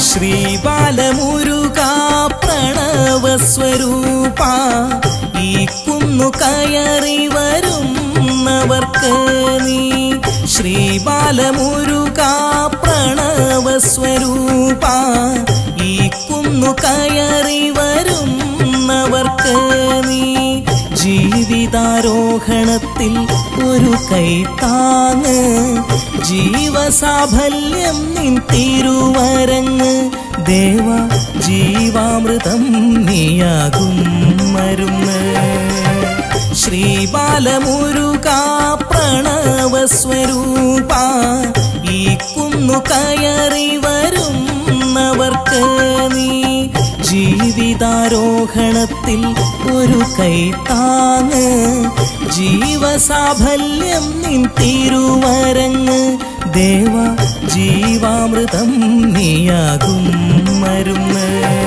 ശ്രീബാലമുരുക പ്രണവസ്വരൂപ ഈ കുന്നു കയറി വരുന്നവർക്ക് നീ ശ്രീബാലമുരുക പ്രണവസ്വരൂപ ഈ കുന്നു കയറി വരുന്നവർക്ക് നീ ജീവിതാരോഹണത്തിൽ ഒരു കൈത്താങ്ങ് ജീവസാഫല്യം നിൻ തിരുവരങ്ങ് ദേവ ജീവാമൃതം നീയാകും മരുന്ന് ശ്രീബാലമുരുക പ്രണവസ്വരൂപ ഈ കുന്നു കയറി വരുന്നവർക്ക് നീ ജീവിതാരോഹണത്തിൽ ഒരു കൈത്താങ്ങ് ജീവസാഫല്യം നിൻ തിരുവരങ്ങ് ദേവ ജീവാമൃതം നീയാകും മരുന്ന്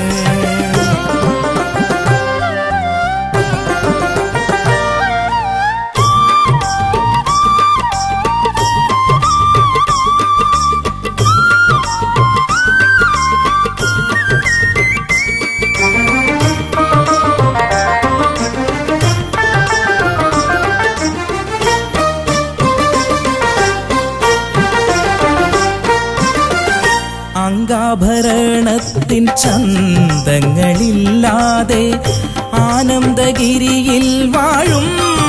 അംഗാഭരണത്തിൻ ചന്തങ്ങളില്ലാതെ ആനന്ദഗിരിയിൽ വാഴും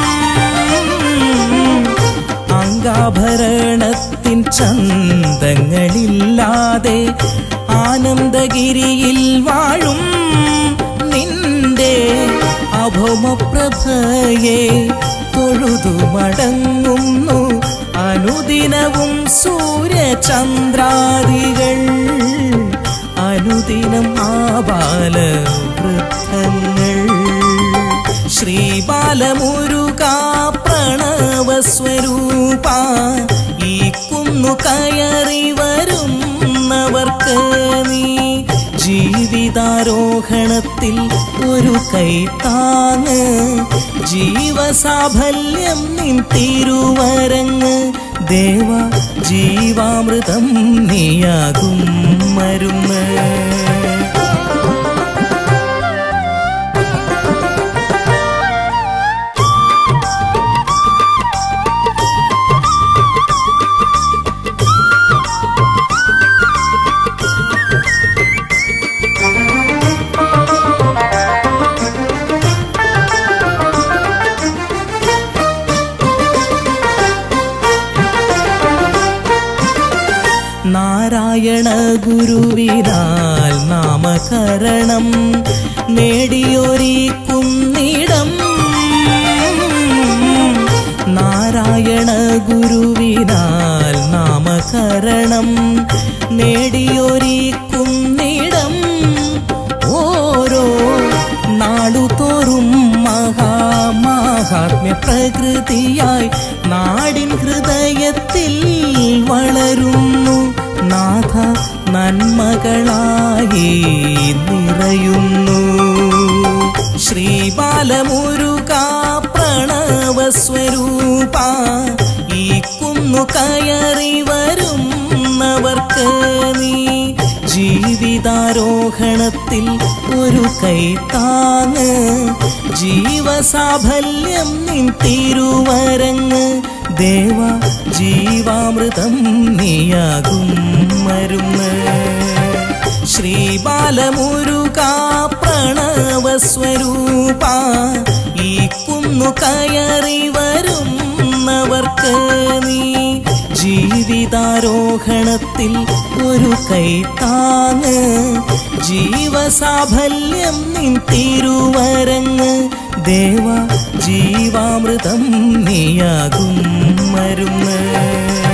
അംഗാഭരണത്തിൻ ചന്തങ്ങളില്ലാതെ ആനന്ദഗിരിയിൽ വാഴും നിന്റെ അഭമപ്രഭയെ തൊഴുതു മടങ്ങുന്നു അനുദിനവും സൂര്യചന്ദ്രാദികൾ അനുദിനം ആബാല വൃദ്ധങ്ങൾ ശ്രീബാലമുരുക പ്രണവസ്വരൂപ ഈ കുന്നു കയറി വരുന്നവർക്ക് നീ ജീവിതാരോഹണത്തിൽ ഒരു കൈത്താങ്ങ് ജീവസാഫല്യം നിൻ തിരുവരങ്ങ് ദേവ ജീവാമൃതം നീയാകും മരുന്ന് നാരായണ ഗുരുവിനാൽ നാമകരണം നേടിയൊരിക്കുന്നിടം നാരായണ ഗുരുവിനാൽ നാമകരണം നേടിയൊരിക്കുന്നിടം ഓരോ നാളുതോറും മഹാമാഹാത്മ്യ പ്രകൃതിയായി നാടിൻ ഹൃദയത്തിൽ വളരുന്നു നാഥ നന്മകളായി നിറയുന്നു ശ്രീബാലമുരുക പ്രണവസ്വരൂപ ഈ കുന്നു കയറി വരുന്നവർക്ക് നീ ജീവിതാരോഹണത്തിൽ ഒരു കൈത്താങ്ങ് ജീവസാഫല്യം നിൻ തിരുവരങ്ങ് ദേവ ജീവാമൃതം നീയാകും മരുന്ന് ശ്രീബാലമുരുക പ്രണവസ്വരൂപ ഈ കുന്നു കയറി വരുന്നവർക്ക് നീ ജീവിതാരോഹണത്തിൽ ഒരു കൈത്താങ്ങ് ജീവസാഫല്യം നിൻ തിരുവരങ്ങ് ദേവ ജീവാമൃതം നീയാകും മരുന്ന്